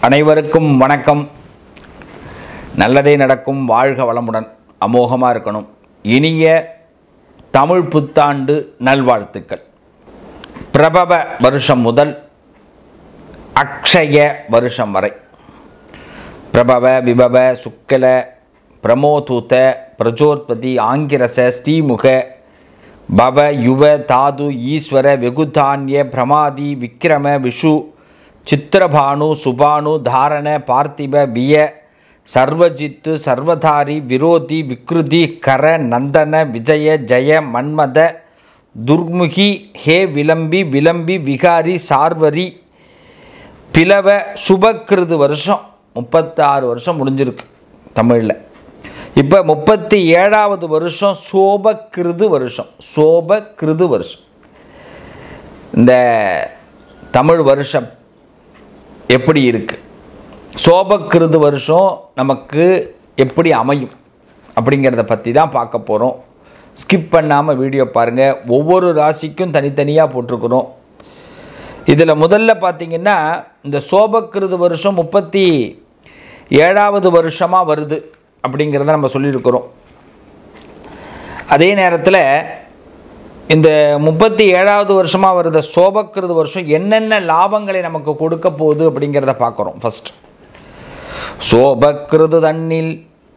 அனைவருக்கும் வணக்கம் நல்லதே நடக்கும் வாழ்க வளமுடன் அமோகமாக இருக்கணும் இனிய தமிழ் புத்தாண்டு நல்வாழ்த்துக்கள் பிரபவ வருஷம் முதல் அக்ஷய வருஷம் வரை பிரபவ விபவ சுக்கல பிரமோதூத பிரஜோத்பதி ஆங்கிரச ஸ்ரீமுக பவ யுவ தாது ஈஸ்வர வெகுதான்ய பிரமாதி விக்ரம விஷு சித்திரபானு சுபானு தாரண பார்த்திப விய சர்வஜித்து சர்வதாரி விரோதி விக்ருதி கர நந்தன விஜய ஜெய மன்மத துர்முகி ஹே விளம்பி விளம்பி விகாரி சார்வரி பிளவ சுபக்கிருது வருஷம் முப்பத்தாறு வருஷம் முடிஞ்சிருக்கு தமிழில் இப்போ முப்பத்தி ஏழாவது வருஷம் சோபக்கிருது வருஷம் சோபக்கிருது வருஷம் இந்த தமிழ் வருஷம் எப்படி இருக்கு சோபக்கிருது வருஷம் நமக்கு எப்படி அமையும் அப்படிங்கிறத பற்றி தான் பார்க்க போகிறோம் ஸ்கிப் பண்ணாமல் வீடியோ பாருங்கள் ஒவ்வொரு ராசிக்கும் தனித்தனியாக போட்டிருக்கிறோம் இதில் முதல்ல பார்த்தீங்கன்னா இந்த சோபக்கிருது வருஷம் முப்பத்தி ஏழாவது வருஷமாக வருது அப்படிங்கிறத நம்ம சொல்லியிருக்கிறோம் அதே நேரத்தில் இந்த முப்பத்தி ஏழாவது வருஷமாக வருத சோபக்கிருது வருஷம் என்னென்ன லாபங்களை நமக்கு கொடுக்க போகுது அப்படிங்கிறத பார்க்குறோம் ஃபஸ்ட் சோபக்கிருது தண்ணில்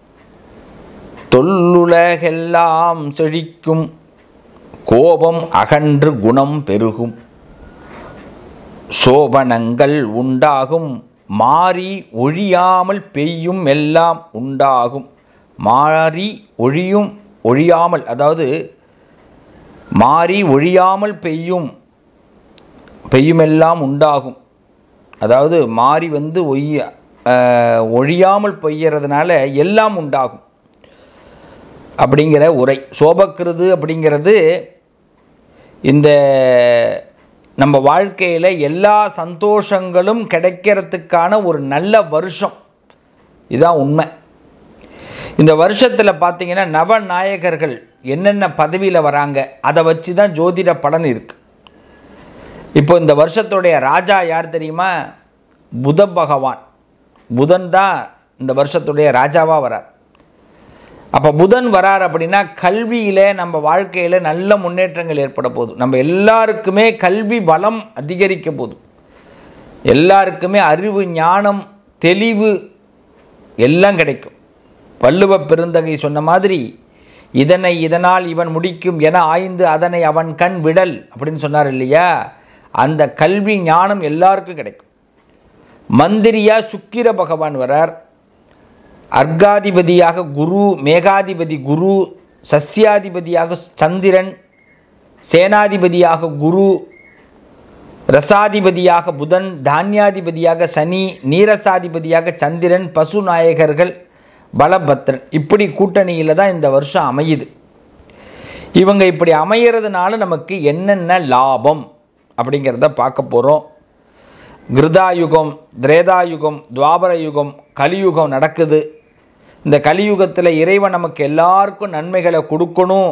தொல்லுலகெல்லாம் செழிக்கும் கோபம் அகன்று குணம் பெருகும் சோபனங்கள் உண்டாகும் மாறி ஒழியாமல் பெய்யும் எல்லாம் உண்டாகும் மாறி ஒழியும் ஒழியாமல் அதாவது மாறி ஒழியாமல் பெய்யும் பெய்யுமெல்லாம் உண்டாகும் அதாவது மாறி வந்து ஒய்ய அஹ், ஒழியாமல் பெய்யறதுனால எல்லாம் உண்டாகும் அப்படிங்கிற உரை சோபக்கிறது அப்படிங்கிறது இந்த நம்ம வாழ்க்கையில் எல்லா சந்தோஷங்களும் கிடைக்கிறதுக்கான ஒரு நல்ல வருஷம் இதுதான் உண்மை இந்த வருஷத்தில் பார்த்தீங்கன்னா நவநாயகர்கள் என்னென்ன பதவியில் வராங்க அதை வச்சு தான் ஜோதிட பலன் இருக்குது இப்போ இந்த வருஷத்துடைய ராஜா யார் தெரியுமா புத பகவான் புதன் தான் இந்த வருஷத்துடைய ராஜாவாக வரார் அப்போ புதன் வரார் அப்படின்னா கல்வியில் நம்ம வாழ்க்கையில் நல்ல முன்னேற்றங்கள் ஏற்பட போகுது நம்ம எல்லாருக்குமே கல்வி வளம் அதிகரிக்க போகுது எல்லாருக்குமே அறிவு ஞானம் தெளிவு எல்லாம் கிடைக்கும் வள்ளுவ பெருந்தகை சொன்ன மாதிரி இதனை இதனால் இவன் முடிக்கும் என ஆய்ந்து அதனை அவன் கண் விடல் அப்படின்னு சொன்னார் இல்லையா அந்த கல்வி ஞானம் எல்லாருக்கும் கிடைக்கும் மந்திரியா சுக்கிர பகவான் வரார் அர்காதிபதியாக குரு மேகாதிபதி குரு சஸ்யாதிபதியாக சந்திரன் சேனாதிபதியாக குரு ரசாதிபதியாக புதன் தானியாதிபதியாக சனி நீரசாதிபதியாக சந்திரன் பசு நாயகர்கள் பலபத்ரன் இப்படி கூட்டணியில் தான் இந்த வருஷம் அமையுது இவங்க இப்படி அமையிறதுனால நமக்கு என்னென்ன லாபம் அப்படிங்கிறத பார்க்க போகிறோம் கிருதாயுகம் திரேதாயுகம் துவாபர யுகம் கலியுகம் நடக்குது இந்த கலியுகத்தில் இறைவன் நமக்கு எல்லாருக்கும் நன்மைகளை கொடுக்கணும்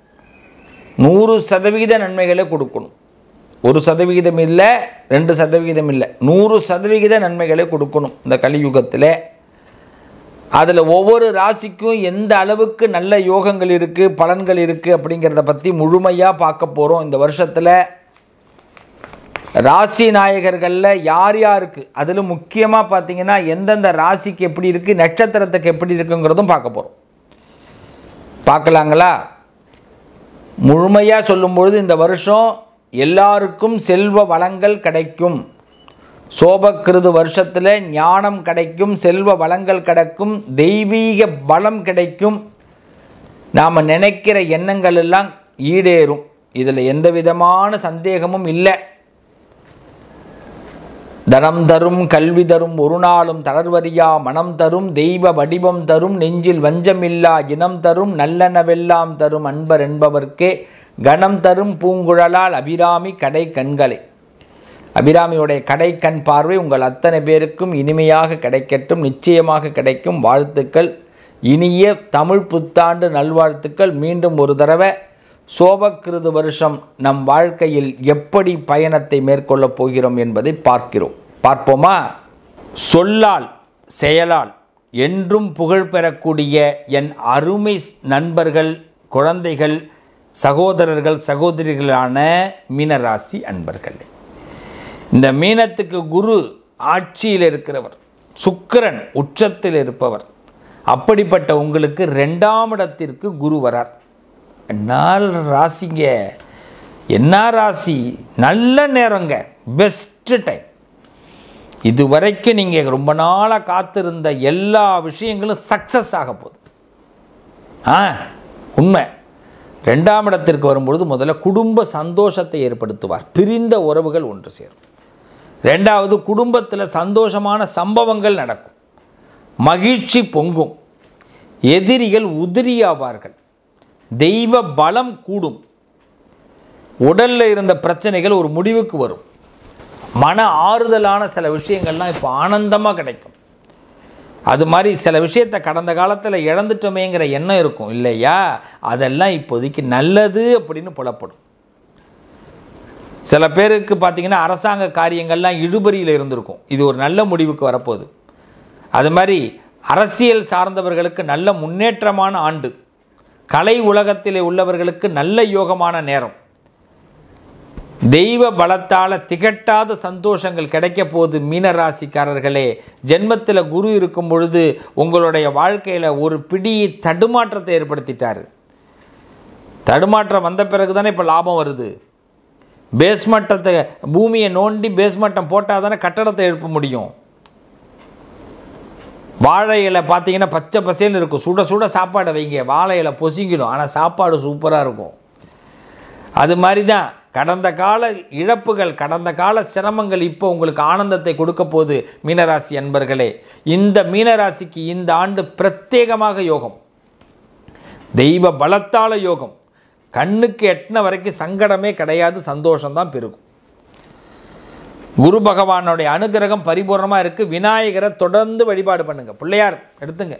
நூறு சதவிகித நன்மைகளை கொடுக்கணும் ஒரு சதவிகிதம் இல்லை ரெண்டு சதவிகிதம் இல்லை நூறு சதவிகித நன்மைகளை கொடுக்கணும் இந்த கலியுகத்தில் அதில் ஒவ்வொரு ராசிக்கும் எந்த அளவுக்கு நல்ல யோகங்கள் இருக்குது பலன்கள் இருக்குது அப்படிங்கிறத பற்றி முழுமையாக பார்க்க போகிறோம் இந்த வருஷத்தில் ராசி நாயகர்களில் யார் யாருக்கு அதில் முக்கியமாக பார்த்தீங்கன்னா எந்தெந்த ராசிக்கு எப்படி இருக்குது நட்சத்திரத்துக்கு எப்படி இருக்குங்கிறதும் பார்க்க போகிறோம் பார்க்கலாங்களா முழுமையாக சொல்லும்பொழுது இந்த வருஷம் எல்லாருக்கும் செல்வ வளங்கள் கிடைக்கும் சோபக்கிருது வருஷத்தில் ஞானம் கிடைக்கும் செல்வ வளங்கள் கிடைக்கும் தெய்வீக பலம் கிடைக்கும் நாம் நினைக்கிற எண்ணங்கள் எல்லாம் ஈடேறும் இதில் எந்த விதமான சந்தேகமும் இல்லை தனம் தரும் கல்வி தரும் ஒரு நாளும் தளர்வரியா மனம் தரும் தெய்வ வடிவம் தரும் நெஞ்சில் வஞ்சமில்லா இனம் தரும் நல்லனவெல்லாம் தரும் அன்பர் என்பவர்க்கே கணம் தரும் பூங்குழலால் அபிராமி கடை கண்களை அபிராமியுடைய கடை கண் பார்வை உங்கள் அத்தனை பேருக்கும் இனிமையாக கிடைக்கட்டும் நிச்சயமாக கிடைக்கும் வாழ்த்துக்கள் இனிய தமிழ் புத்தாண்டு நல்வாழ்த்துக்கள் மீண்டும் ஒரு தடவை சோபக்கிருது வருஷம் நம் வாழ்க்கையில் எப்படி பயணத்தை மேற்கொள்ளப் போகிறோம் என்பதை பார்க்கிறோம் பார்ப்போமா சொல்லால் செயலால் என்றும் புகழ் பெறக்கூடிய என் அருமை நண்பர்கள் குழந்தைகள் சகோதரர்கள் சகோதரிகளான மீனராசி அன்பர்களே இந்த மீனத்துக்கு குரு ஆட்சியில் இருக்கிறவர் சுக்கிரன் உச்சத்தில் இருப்பவர் அப்படிப்பட்ட உங்களுக்கு ரெண்டாம் இடத்திற்கு குரு வரார் நாள் ராசிங்க என்ன ராசி நல்ல நேரங்க பெஸ்ட்டு டைம் இது வரைக்கும் நீங்கள் ரொம்ப நாளாக காத்திருந்த எல்லா விஷயங்களும் சக்ஸஸ் ஆக போகுது ஆ உண்மை ரெண்டாம் இடத்திற்கு வரும்பொழுது முதல்ல குடும்ப சந்தோஷத்தை ஏற்படுத்துவார் பிரிந்த உறவுகள் ஒன்று சேரும் ரெண்டாவது குடும்பத்தில் சந்தோஷமான சம்பவங்கள் நடக்கும் மகிழ்ச்சி பொங்கும் எதிரிகள் உதிரியாவார்கள் தெய்வ பலம் கூடும் உடலில் இருந்த பிரச்சனைகள் ஒரு முடிவுக்கு வரும் மன ஆறுதலான சில விஷயங்கள்லாம் இப்போ ஆனந்தமாக கிடைக்கும் அது மாதிரி சில விஷயத்தை கடந்த காலத்தில் இழந்துட்டோமேங்கிற எண்ணம் இருக்கும் இல்லையா அதெல்லாம் இப்போதைக்கு நல்லது அப்படின்னு புலப்படும் சில பேருக்கு பார்த்தீங்கன்னா அரசாங்க காரியங்கள்லாம் இழுபறியில் இருந்திருக்கும் இது ஒரு நல்ல முடிவுக்கு வரப்போகுது அது மாதிரி அரசியல் சார்ந்தவர்களுக்கு நல்ல முன்னேற்றமான ஆண்டு கலை உலகத்தில் உள்ளவர்களுக்கு நல்ல யோகமான நேரம் தெய்வ பலத்தால் திகட்டாத சந்தோஷங்கள் கிடைக்க போகுது மீனராசிக்காரர்களே ஜென்மத்தில் குரு இருக்கும் பொழுது உங்களுடைய வாழ்க்கையில் ஒரு பிடி தடுமாற்றத்தை ஏற்படுத்திட்டார் தடுமாற்றம் வந்த பிறகு தானே இப்போ லாபம் வருது பேஸ்மட்டத்தை பூமியை நோண்டி பேஸ்மட்டம் போட்டால் தானே கட்டடத்தை எழுப்ப முடியும் வாழை இலை பார்த்தீங்கன்னா பச்சை பசேல்னு இருக்கும் சுட சுட சாப்பாடை வைங்க வாழை இலை பொசிங்கிடும் ஆனால் சாப்பாடு சூப்பராக இருக்கும் அது மாதிரி தான் கடந்த கால இழப்புகள் கடந்த கால சிரமங்கள் இப்போ உங்களுக்கு ஆனந்தத்தை கொடுக்க போகுது மீனராசி அன்பர்களே இந்த மீனராசிக்கு இந்த ஆண்டு பிரத்யேகமாக யோகம் தெய்வ பலத்தால யோகம் கண்ணுக்கு எட்டின வரைக்கும் சங்கடமே கிடையாது சந்தோஷம்தான் பெருகும் குரு பகவானுடைய அனுகிரகம் பரிபூர்ணமாக இருக்குது விநாயகரை தொடர்ந்து வழிபாடு பண்ணுங்க பிள்ளையார் எடுத்துங்க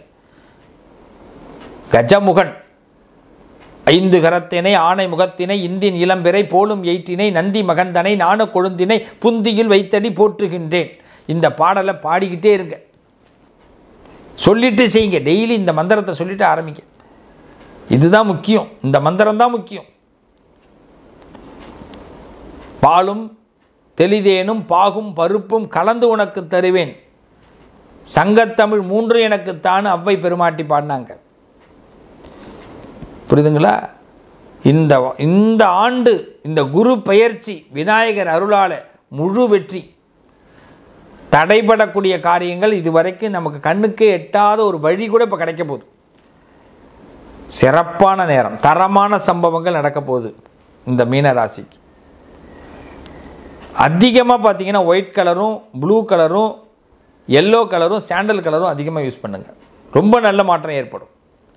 கஜமுகன் ஐந்து கரத்தினை ஆணை முகத்தினை இந்தின் இளம்பிறை போலும் எயிற்றினை நந்தி மகந்தனை நாண கொழுந்தினை புந்தியில் வைத்தடி போற்றுகின்றேன் இந்த பாடலை பாடிக்கிட்டே இருங்க சொல்லிட்டு செய்யுங்க டெய்லி இந்த மந்திரத்தை சொல்லிட்டு ஆரம்பிங்க இதுதான் முக்கியம் இந்த மந்திரம் தான் முக்கியம் பாலும் தெளிதேனும் பாகும் பருப்பும் கலந்து உனக்கு தருவேன் சங்கத்தமிழ் மூன்று எனக்குத்தான் அவ்வை பெருமாட்டி பாடினாங்க புரியுதுங்களா இந்த இந்த ஆண்டு இந்த குரு பெயர்ச்சி விநாயகர் அருளால முழு வெற்றி தடைபடக்கூடிய காரியங்கள் இதுவரைக்கும் நமக்கு கண்ணுக்கே எட்டாத ஒரு வழி கூட இப்போ கிடைக்க போகுது சிறப்பான நேரம் தரமான சம்பவங்கள் நடக்க போகுது இந்த மீன ராசிக்கு அதிகமாக பார்த்தீங்கன்னா ஒயிட் கலரும் ப்ளூ கலரும் எல்லோ கலரும் சாண்டல் கலரும் அதிகமாக யூஸ் பண்ணுங்கள் ரொம்ப நல்ல மாற்றம் ஏற்படும்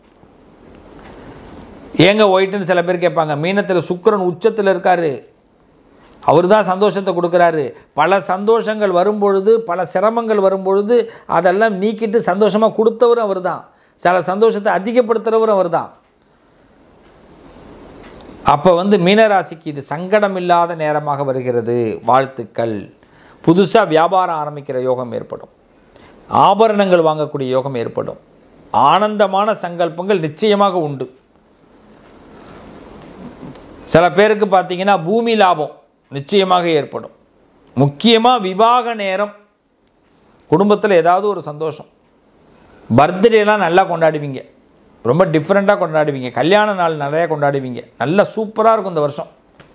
ஏங்க ஒயிட்டுன்னு சில பேர் கேட்பாங்க மீனத்தில் சுக்கிரன் உச்சத்தில் இருக்கார் அவர் தான் சந்தோஷத்தை கொடுக்குறாரு பல சந்தோஷங்கள் வரும்பொழுது பல சிரமங்கள் வரும்பொழுது அதெல்லாம் நீக்கிட்டு சந்தோஷமாக கொடுத்தவரும் அவர் தான் சில சந்தோஷத்தை அதிகப்படுத்துகிறவரும் அவர் தான் அப்போ வந்து மீனராசிக்கு இது சங்கடம் இல்லாத நேரமாக வருகிறது வாழ்த்துக்கள் புதுசாக வியாபாரம் ஆரம்பிக்கிற யோகம் ஏற்படும் ஆபரணங்கள் வாங்கக்கூடிய யோகம் ஏற்படும் ஆனந்தமான சங்கல்பங்கள் நிச்சயமாக உண்டு சில பேருக்கு பார்த்தீங்கன்னா பூமி லாபம் நிச்சயமாக ஏற்படும் முக்கியமாக விவாக நேரம் குடும்பத்தில் ஏதாவது ஒரு சந்தோஷம் பர்த்டேலாம் நல்லா கொண்டாடுவீங்க ரொம்ப டிஃப்ரெண்ட்டாக கொண்டாடுவீங்க கல்யாண நாள் நிறையா கொண்டாடுவீங்க நல்லா சூப்பராக இருக்கும் இந்த வருஷம்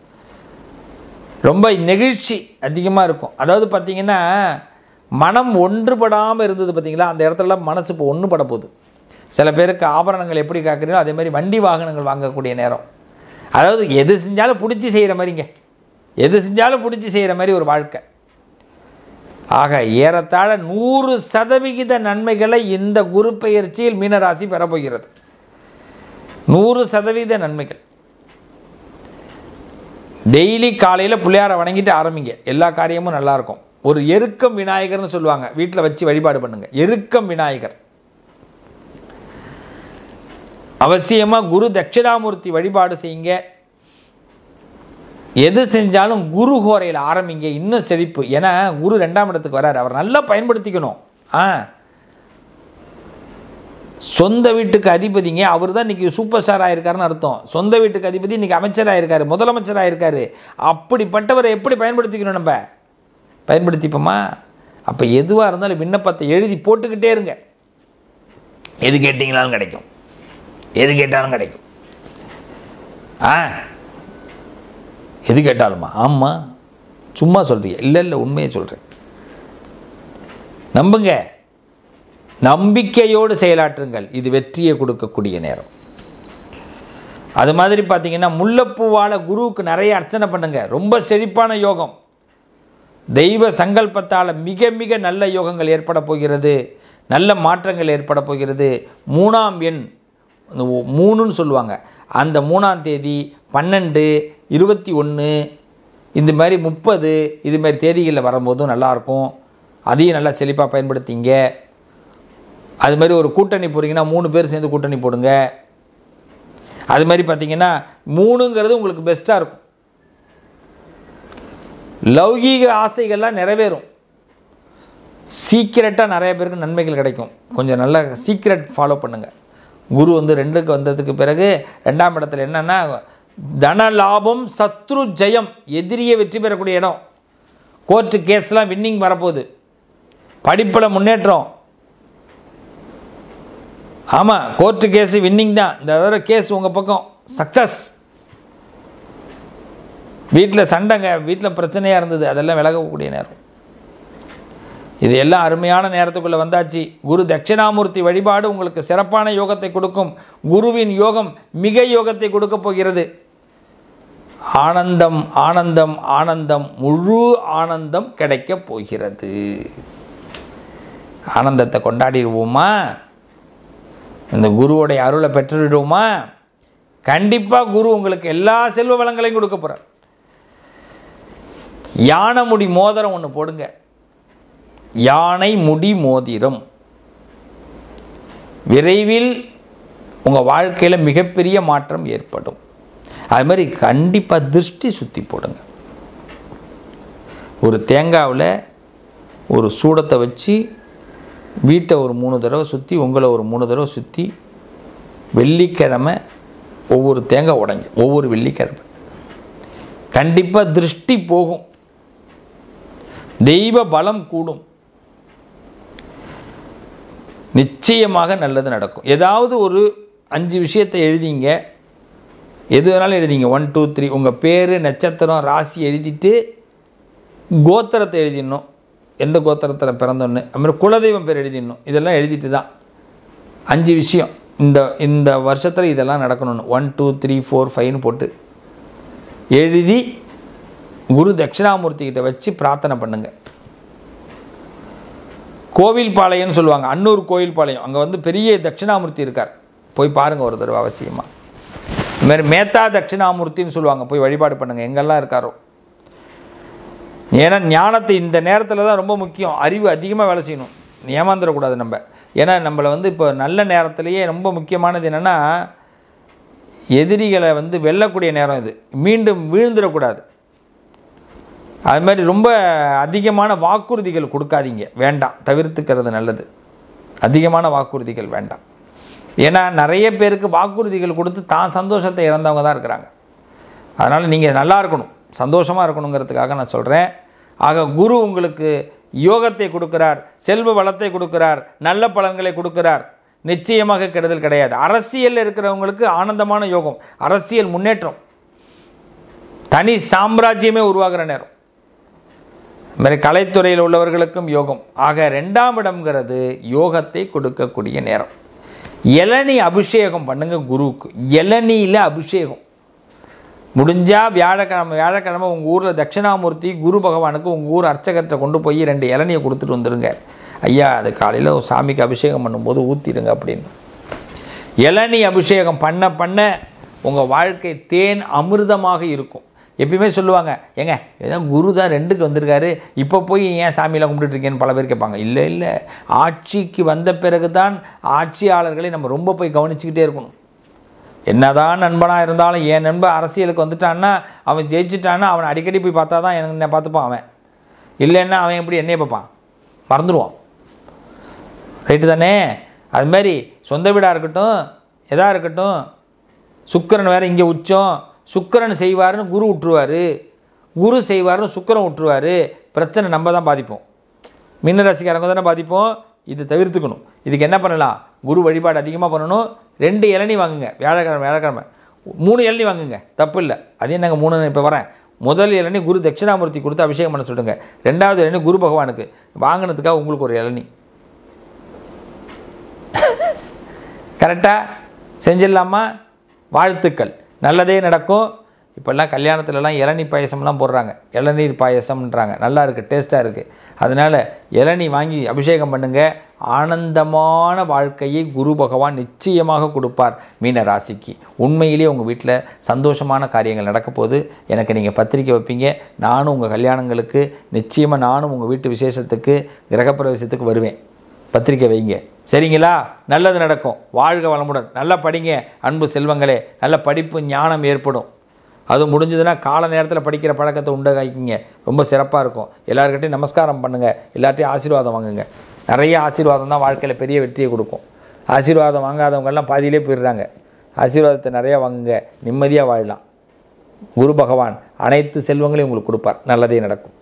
ரொம்ப நெகிழ்ச்சி அதிகமாக இருக்கும் அதாவது பார்த்தீங்கன்னா மனம் ஒன்றுபடாமல் இருந்தது பார்த்தீங்களா அந்த இடத்துலலாம் மனசு இப்போ ஒன்றுபட போகுது சில பேருக்கு ஆபரணங்கள் எப்படி காக்குறீங்களோ அதே மாதிரி வண்டி வாகனங்கள் வாங்கக்கூடிய நேரம் அதாவது எது செஞ்சாலும் பிடிச்சி செய்கிற மாதிரிங்க எது செஞ்சாலும் பிடிச்சி செய்கிற மாதிரி ஒரு வாழ்க்கை ஆக ஏறத்தாழ நூறு சதவிகித நன்மைகளை இந்த குரு பெயர்ச்சியில் மீனராசி பெறப்போகிறது நூறு சதவீத நன்மைகள் டெய்லி காலையில் பிள்ளையாரை வணங்கிட்டு ஆரம்பிங்க எல்லா காரியமும் நல்லாயிருக்கும் ஒரு எருக்கம் விநாயகர்னு சொல்லுவாங்க வீட்டில் வச்சு வழிபாடு பண்ணுங்க எருக்கம் விநாயகர் அவசியமாக குரு தட்சிணாமூர்த்தி வழிபாடு செய்யுங்க எது செஞ்சாலும் குரு ஹோரையில் ஆரம்பிங்க இன்னும் செழிப்பு ஏன்னா குரு ரெண்டாம் இடத்துக்கு வராரு அவர் நல்லா பயன்படுத்திக்கணும் ஆ சொந்த வீட்டுக்கு அதிபதிங்க அவர் தான் இன்றைக்கி சூப்பர் ஸ்டார் ஆயிருக்காருன்னு அர்த்தம் சொந்த வீட்டுக்கு அதிபதி இன்றைக்கி அமைச்சராக இருக்காரு முதலமைச்சராக இருக்காரு அப்படிப்பட்டவரை எப்படி பயன்படுத்திக்கணும் நம்ம பயன்படுத்திப்போமா அப்போ எதுவாக இருந்தாலும் விண்ணப்பத்தை எழுதி போட்டுக்கிட்டே இருங்க எது கேட்டிங்களாலும் கிடைக்கும் எது கேட்டாலும் கிடைக்கும் ஆ எது கேட்டாலுமா ஆமாம் சும்மா சொல்கிறீங்க இல்லை இல்லை உண்மையை சொல்கிறேன் நம்புங்க நம்பிக்கையோடு செயலாற்றுங்கள் இது வெற்றியை கொடுக்கக்கூடிய நேரம் அது மாதிரி பார்த்தீங்கன்னா முல்லைப்பூவால் குருவுக்கு நிறைய அர்ச்சனை பண்ணுங்க ரொம்ப செழிப்பான யோகம் தெய்வ சங்கல்பத்தால் மிக மிக நல்ல யோகங்கள் ஏற்பட போகிறது நல்ல மாற்றங்கள் ஏற்பட போகிறது மூணாம் எண் இந்த ஒ- மூணுன்னு சொல்லுவாங்க அந்த மூணாம் தேதி பன்னெண்டு இருபத்தி ஒன்று இந்த மாதிரி முப்பது இது மாதிரி தேதிகளில் வரும்போதும் நல்லாயிருக்கும் அதையும் நல்லா செழிப்பாக பயன்படுத்திங்க அது மாதிரி ஒரு கூட்டணி போகிறீங்கன்னா மூணு பேர் சேர்ந்து கூட்டணி போடுங்க அது மாதிரி பார்த்தீங்கன்னா மூணுங்கிறது உங்களுக்கு பெஸ்ட்டாக இருக்கும் லௌகீக ஆசைகள்லாம் நிறைவேறும் சீக்கிரட்டாக நிறைய பேருக்கு நன்மைகள் கிடைக்கும் கொஞ்சம் நல்ல சீக்கிரட் ஃபாலோ பண்ணுங்கள் குரு வந்து ரெண்டுக்கு வந்ததுக்கு பிறகு ரெண்டாம் இடத்துல என்னென்னா தன லாபம் சத்ரு ஜெயம் எதிரியை வெற்றி பெறக்கூடிய இடம் கோர்ட்டு கேஸ்லாம் வின்னிங் வரப்போகுது படிப்பில் முன்னேற்றம் ஆமாம் கோர்ட்டு கேஸு வின்னிங் தான் இந்த தடவை கேஸ் உங்கள் பக்கம் சக்ஸஸ் வீட்டில் சண்டைங்க வீட்டில் பிரச்சனையாக இருந்தது அதெல்லாம் விலகக்கூடிய நேரம் இது எல்லாம் அருமையான நேரத்துக்குள்ளே வந்தாச்சு குரு தட்சிணாமூர்த்தி வழிபாடு உங்களுக்கு சிறப்பான யோகத்தை கொடுக்கும் குருவின் யோகம் மிக யோகத்தை கொடுக்க போகிறது ஆனந்தம் ஆனந்தம் ஆனந்தம் முழு ஆனந்தம் கிடைக்கப் போகிறது ஆனந்தத்தை கொண்டாடிடுவோமா இந்த குருவோடைய அருளை பெற்றுடுவோமா கண்டிப்பாக குரு உங்களுக்கு எல்லா செல்வ வளங்களையும் கொடுக்க போகிறார் யானை முடி மோதிரம் ஒன்று போடுங்க யானை முடி மோதிரம் விரைவில் உங்கள் வாழ்க்கையில் மிகப்பெரிய மாற்றம் ஏற்படும் அது மாதிரி கண்டிப்பாக திருஷ்டி சுற்றி போடுங்க ஒரு தேங்காவில் ஒரு சூடத்தை வச்சு வீட்டை ஒரு மூணு தடவை சுற்றி உங்களை ஒரு மூணு தடவை சுற்றி வெள்ளிக்கிழமை ஒவ்வொரு தேங்காய் உடைங்க ஒவ்வொரு வெள்ளிக்கிழமை கண்டிப்பாக திருஷ்டி போகும் தெய்வ பலம் கூடும் நிச்சயமாக நல்லது நடக்கும் ஏதாவது ஒரு அஞ்சு விஷயத்தை எழுதிங்க எது வேணாலும் எழுதிங்க ஒன் டூ த்ரீ உங்கள் பேர் நட்சத்திரம் ராசி எழுதிட்டு கோத்திரத்தை எழுதிடணும் எந்த கோத்திரத்தில் பிறந்தோன்னு அப்புறம் குலதெய்வம் பேர் எழுதிடணும் இதெல்லாம் எழுதிட்டு தான் அஞ்சு விஷயம் இந்த இந்த வருஷத்தில் இதெல்லாம் நடக்கணும்னு ஒன் டூ த்ரீ ஃபோர் ஃபைவ்னு போட்டு எழுதி குரு தட்சிணாமூர்த்தி கிட்ட வச்சு பிரார்த்தனை பண்ணுங்க கோவில் பாளையம்னு சொல்லுவாங்க அன்னூர் கோவில் பாளையம் அங்கே வந்து பெரிய தட்சிணாமூர்த்தி இருக்கார் போய் பாருங்கள் ஒரு தடவை அவசியமாக இது மாதிரி மேத்தா தட்சிணாமூர்த்தின்னு சொல்லுவாங்க போய் வழிபாடு பண்ணுங்கள் எங்கெல்லாம் இருக்காரோ ஏன்னா ஞானத்தை இந்த நேரத்தில் தான் ரொம்ப முக்கியம் அறிவு அதிகமாக வேலை செய்யணும் ஏமாந்துடக்கூடாது நம்ம ஏன்னா நம்மளை வந்து இப்போ நல்ல நேரத்திலேயே ரொம்ப முக்கியமானது என்னென்னா எதிரிகளை வந்து வெல்லக்கூடிய நேரம் இது மீண்டும் வீழ்ந்துடக்கூடாது அது மாதிரி ரொம்ப அதிகமான வாக்குறுதிகள் கொடுக்காதீங்க வேண்டாம் தவிர்த்துக்கிறது நல்லது அதிகமான வாக்குறுதிகள் வேண்டாம் ஏன்னா நிறைய பேருக்கு வாக்குறுதிகள் கொடுத்து தான் சந்தோஷத்தை இழந்தவங்க தான் இருக்கிறாங்க அதனால் நீங்கள் நல்லா இருக்கணும் சந்தோஷமாக இருக்கணுங்கிறதுக்காக நான் சொல்கிறேன் ஆக குரு உங்களுக்கு யோகத்தை கொடுக்கிறார் செல்வ வளத்தை கொடுக்கிறார் நல்ல பலன்களை கொடுக்கிறார் நிச்சயமாக கெடுதல் கிடையாது அரசியலில் இருக்கிறவங்களுக்கு ஆனந்தமான யோகம் அரசியல் முன்னேற்றம் தனி சாம்ராஜ்யமே உருவாகிற நேரம் இது மாதிரி கலைத்துறையில் உள்ளவர்களுக்கும் யோகம் ஆக ரெண்டாம் இடம்ங்கிறது யோகத்தை கொடுக்கக்கூடிய நேரம் இளநீ அபிஷேகம் பண்ணுங்க குருவுக்கு இளநீயில் அபிஷேகம் முடிஞ்சால் வியாழக்கிழமை வியாழக்கிழமை உங்கள் ஊரில் தட்சிணாமூர்த்தி குரு பகவானுக்கு உங்கள் ஊர் அர்ச்சகத்தை கொண்டு போய் ரெண்டு இளநியை கொடுத்துட்டு வந்துடுங்க ஐயா அது காலையில் சாமிக்கு அபிஷேகம் பண்ணும்போது ஊற்றிடுங்க அப்படின்னு இளநீ அபிஷேகம் பண்ண பண்ண உங்கள் வாழ்க்கை தேன் அமிர்தமாக இருக்கும் எப்பயுமே சொல்லுவாங்க ஏங்க ஏதோ குரு தான் ரெண்டுக்கு வந்திருக்காரு இப்போ போய் ஏன் சாமியெல்லாம் கும்பிட்டுட்டு இருக்கேன்னு பல பேர் கேட்பாங்க இல்லை இல்லை ஆட்சிக்கு வந்த பிறகு தான் ஆட்சியாளர்களை நம்ம ரொம்ப போய் கவனிச்சுக்கிட்டே இருக்கணும் என்னதான் நண்பனாக இருந்தாலும் என் நண்பன் அரசியலுக்கு வந்துட்டான்னா அவன் ஜெயிச்சிட்டான்னா அவனை அடிக்கடி போய் பார்த்தா தான் எனக்கு என்ன பார்த்துப்பான் அவன் இல்லைன்னா அவன் எப்படி என்னைய பார்ப்பான் மறந்துடுவான் ரைட்டு தானே அது மாதிரி சொந்த வீடாக இருக்கட்டும் எதா இருக்கட்டும் சுக்கிரன் வேறு இங்கே உச்சம் சுக்கிரன் செய்வாருன்னு குரு விட்டுருவார் குரு செய்வாருன்னு சுக்கிரன் விட்டுருவார் பிரச்சனை நம்ம தான் பாதிப்போம் மீன ராசிக்காரங்க தானே பாதிப்போம் இது தவிர்த்துக்கணும் இதுக்கு என்ன பண்ணலாம் குரு வழிபாடு அதிகமாக பண்ணணும் ரெண்டு இளநீ வாங்குங்க வியாழக்கிழமை வியாழக்கிழமை மூணு இளநீ வாங்குங்க தப்பு இல்லை அது என்னங்க மூணு இப்போ வரேன் முதல் இளநீ குரு தட்சிணாமூர்த்தி கொடுத்து அபிஷேகம் பண்ண சொல்லுங்க ரெண்டாவது இளநீ குரு பகவானுக்கு வாங்கினதுக்காக உங்களுக்கு ஒரு இளநீ கரெக்டாக செஞ்சிடலாமா வாழ்த்துக்கள் நல்லதே நடக்கும் இப்போல்லாம் கல்யாணத்துலலாம் இளநீ பாயசம்லாம் போடுறாங்க இளநீர் பாயசம்ன்றாங்க நல்லா இருக்குது டேஸ்ட்டாக இருக்குது அதனால் இளநீ வாங்கி அபிஷேகம் பண்ணுங்கள் ஆனந்தமான வாழ்க்கையை குரு பகவான் நிச்சயமாக கொடுப்பார் மீன ராசிக்கு உண்மையிலேயே உங்கள் வீட்டில் சந்தோஷமான காரியங்கள் நடக்க போது எனக்கு நீங்கள் பத்திரிக்கை வைப்பீங்க நானும் உங்கள் கல்யாணங்களுக்கு நிச்சயமாக நானும் உங்கள் வீட்டு விசேஷத்துக்கு கிரகப்பிரவேசத்துக்கு வருவேன் பத்திரிக்கை வைங்க சரிங்களா நல்லது நடக்கும் வாழ்க வளமுடன் நல்லா படிங்க அன்பு செல்வங்களே நல்ல படிப்பு ஞானம் ஏற்படும் அது முடிஞ்சதுன்னா கால நேரத்தில் படிக்கிற பழக்கத்தை உண்டாக்கிங்க ரொம்ப சிறப்பாக இருக்கும் எல்லாருக்கிட்டையும் நமஸ்காரம் பண்ணுங்கள் எல்லார்ட்டையும் ஆசீர்வாதம் வாங்குங்க நிறைய ஆசீர்வாதம் தான் வாழ்க்கையில் பெரிய வெற்றியை கொடுக்கும் ஆசீர்வாதம் வாங்காதவங்கெல்லாம் பாதியிலே போயிடுறாங்க ஆசீர்வாதத்தை நிறையா வாங்குங்க நிம்மதியாக வாழலாம் குரு பகவான் அனைத்து செல்வங்களையும் உங்களுக்கு கொடுப்பார் நல்லதே நடக்கும்